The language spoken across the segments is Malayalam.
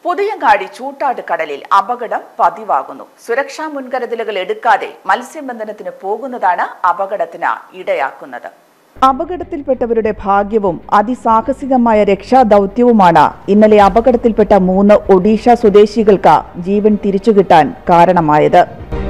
പുതിയങ്ങാടി ചൂട്ടാട് കടലിൽ അപകടം പതിവാകുന്നു സുരക്ഷാ മുൻകരുതലുകൾ എടുക്കാതെ മത്സ്യബന്ധനത്തിന് പോകുന്നതാണ് അപകടത്തിന് ഇടയാക്കുന്നത് അപകടത്തിൽപ്പെട്ടവരുടെ ഭാഗ്യവും അതിസാഹസികമായ രക്ഷാദൌത്യവുമാണ് ഇന്നലെ അപകടത്തിൽപ്പെട്ട മൂന്ന് ഒഡീഷ സ്വദേശികൾക്ക് ജീവൻ തിരിച്ചുകിട്ടാൻ കാരണമായത്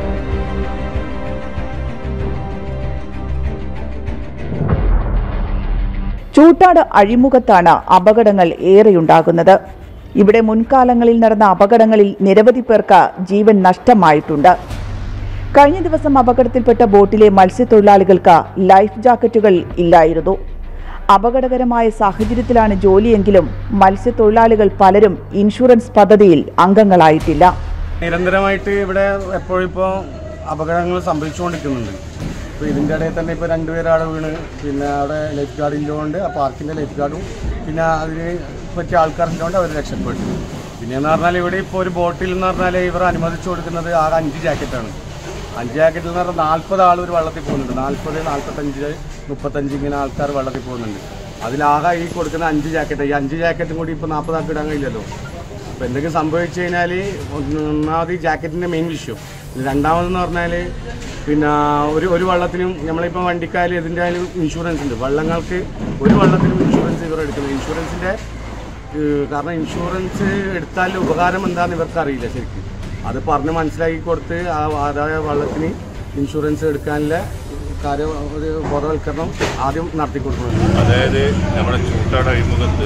ചൂട്ടാട് അഴിമുഖത്താണ് അപകടങ്ങൾ ഏറെയുണ്ടാകുന്നത് ഇവിടെ മുൻകാലങ്ങളിൽ നടന്ന അപകടങ്ങളിൽ നിരവധി പേർക്ക് ജീവൻ നഷ്ടമായിട്ടുണ്ട് കഴിഞ്ഞ ദിവസം അപകടത്തിൽപ്പെട്ട ബോട്ടിലെ മത്സ്യത്തൊഴിലാളികൾക്ക് ലൈഫ് ജാക്കറ്റുകൾ ഇല്ലായിരുന്നു അപകടകരമായ സാഹചര്യത്തിലാണ് ജോലിയെങ്കിലും മത്സ്യത്തൊഴിലാളികൾ പലരും ഇൻഷുറൻസ് പദ്ധതിയിൽ അംഗങ്ങളായിട്ടില്ല നിരന്തരമായിട്ട് ഇവിടെ എപ്പോഴും ഇപ്പോൾ അപകടങ്ങൾ സംഭവിച്ചുകൊണ്ടിരിക്കുന്നുണ്ട് ഇപ്പോൾ ഇതിൻ്റെ ഇടയിൽ തന്നെ ഇപ്പോൾ രണ്ടുപേരാടെ വീണ് പിന്നെ അവിടെ ലൈഫ് ഗാർഡ് ഇല്ലോണ്ട് ആ പാർക്കിൻ്റെ ലൈഫ് ഗാർഡും പിന്നെ അതിന് പറ്റിയ ആൾക്കാരില്ലോണ്ട് അവർ രക്ഷപ്പെട്ടു പിന്നെയെന്ന് പറഞ്ഞാൽ ഇവിടെ ഇപ്പോൾ ഒരു ബോട്ടിൽ എന്ന് പറഞ്ഞാൽ ഇവർ അനുവദിച്ചു കൊടുക്കുന്നത് ആകെ അഞ്ച് ജാക്കറ്റാണ് അഞ്ച് ജാക്കറ്റിൽ എന്ന് പറഞ്ഞാൽ നാൽപ്പത് ആൾ ഒരു വെള്ളത്തിൽ പോകുന്നുണ്ട് നാൽപ്പത് നാൽപ്പത്തഞ്ച് മുപ്പത്തഞ്ച് ഇങ്ങനെ ആൾക്കാർ വെള്ളത്തിൽ പോകുന്നുണ്ട് അതിലാകെ ഈ കൊടുക്കുന്ന അഞ്ച് ജാക്കറ്റ് ഈ അഞ്ച് ജാക്കറ്റും കൂടി ഇപ്പോൾ നാൽപ്പത് ആൾക്ക് ഇടാൻ കഴിയില്ലല്ലോ അപ്പോൾ എന്തെങ്കിലും സംഭവിച്ചു കഴിഞ്ഞാൽ ഒന്നാമത് ഈ ജാക്കറ്റിൻ്റെ മെയിൻ വിഷയം രണ്ടാമതെന്ന് പറഞ്ഞാൽ പിന്നെ ഒരു ഒരു വള്ളത്തിനും നമ്മളിപ്പോൾ വണ്ടിക്കായാലും ഇതിൻ്റെ ആയാലും ഇൻഷുറൻസ് ഉണ്ട് വള്ളങ്ങൾക്ക് ഒരു വള്ളത്തിനും ഇൻഷുറൻസ് ഇവർ എടുക്കുന്നത് ഇൻഷുറൻസിൻ്റെ കാരണം ഇൻഷുറൻസ് എടുത്താൽ ഉപകാരം എന്താണെന്ന് ഇവർക്ക് അറിയില്ല ശരിക്കും അത് പറഞ്ഞ് മനസ്സിലാക്കി കൊടുത്ത് ആ ആദായ വള്ളത്തിന് ഇൻഷുറൻസ് എടുക്കാനുള്ള കാര്യം ഒരു ബോധവൽക്കരണം ആദ്യം നടത്തി കൊടുക്കണം അതായത് നമ്മുടെ ചൂട്ടാട് അഴിമുഖത്ത്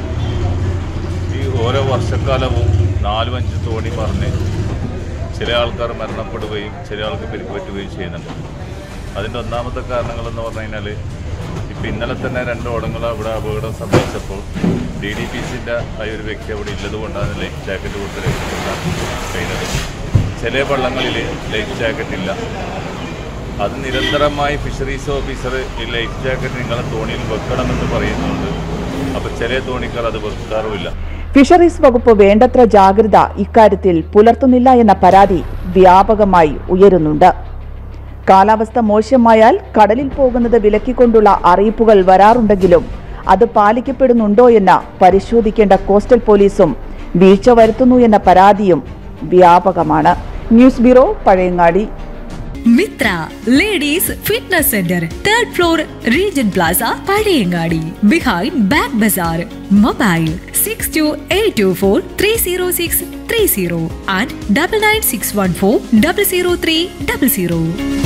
ഈ ഓരോ വർഷക്കാലവും നാലും അഞ്ച് തോണി പറഞ്ഞ് ചില ആൾക്കാർ മരണപ്പെടുകയും ചില ആൾക്ക് പരിക്കുപറ്റുകയും ചെയ്യുന്നുണ്ട് അതിൻ്റെ ഒന്നാമത്തെ കാരണങ്ങളെന്ന് പറഞ്ഞു കഴിഞ്ഞാൽ ഇപ്പം ഇന്നലെ തന്നെ രണ്ട് ഓടങ്ങൾ അവിടെ അപകടം സംഭവിച്ചപ്പോൾ ഡി ഡി പി സിൻ്റെ ആ ഒരു വ്യക്തി അവിടെ ഇല്ലത് കൊണ്ടാണ് ലൈഫ് ജാക്കറ്റ് കൊടുത്ത് രക്ഷപ്പെടാൻ കഴിഞ്ഞത് ചില വള്ളങ്ങളിൽ ലൈഫ് ജാക്കറ്റ് ഇല്ല അത് നിരന്തരമായി ഫിഷറീസ് ഓഫീസർ ഈ ലൈഫ് ജാക്കറ്റ് നിങ്ങളെ തോണിയിൽ വെക്കണമെന്ന് പറയുന്നുണ്ട് അപ്പോൾ ചില തോണിക്കാർ അത് വെക്കാറുമില്ല ഫിഷറീസ് വകുപ്പ് വേണ്ടത്ര ജാഗ്രത ഇക്കാര്യത്തിൽ പുലർത്തുന്നില്ല എന്ന പരാതി വ്യാപകമായി ഉയരുന്നുണ്ട് കാലാവസ്ഥ മോശമായാൽ കടലിൽ പോകുന്നത് വിലക്കിക്കൊണ്ടുള്ള അറിയിപ്പുകൾ വരാറുണ്ടെങ്കിലും അത് പാലിക്കപ്പെടുന്നുണ്ടോ എന്ന് പരിശോധിക്കേണ്ട കോസ്റ്റൽ പോലീസും വീഴ്ച വരുത്തുന്നു എന്ന പരാതിയും വ്യാപകമാണ് news bureau Pazhayangadi Mitra ladies fitness centre third floor Regen Plaza Pazhayangadi behind bag ബസാർ mobile six two eight two four three zero six three zero and double nine six one four double zero three double zero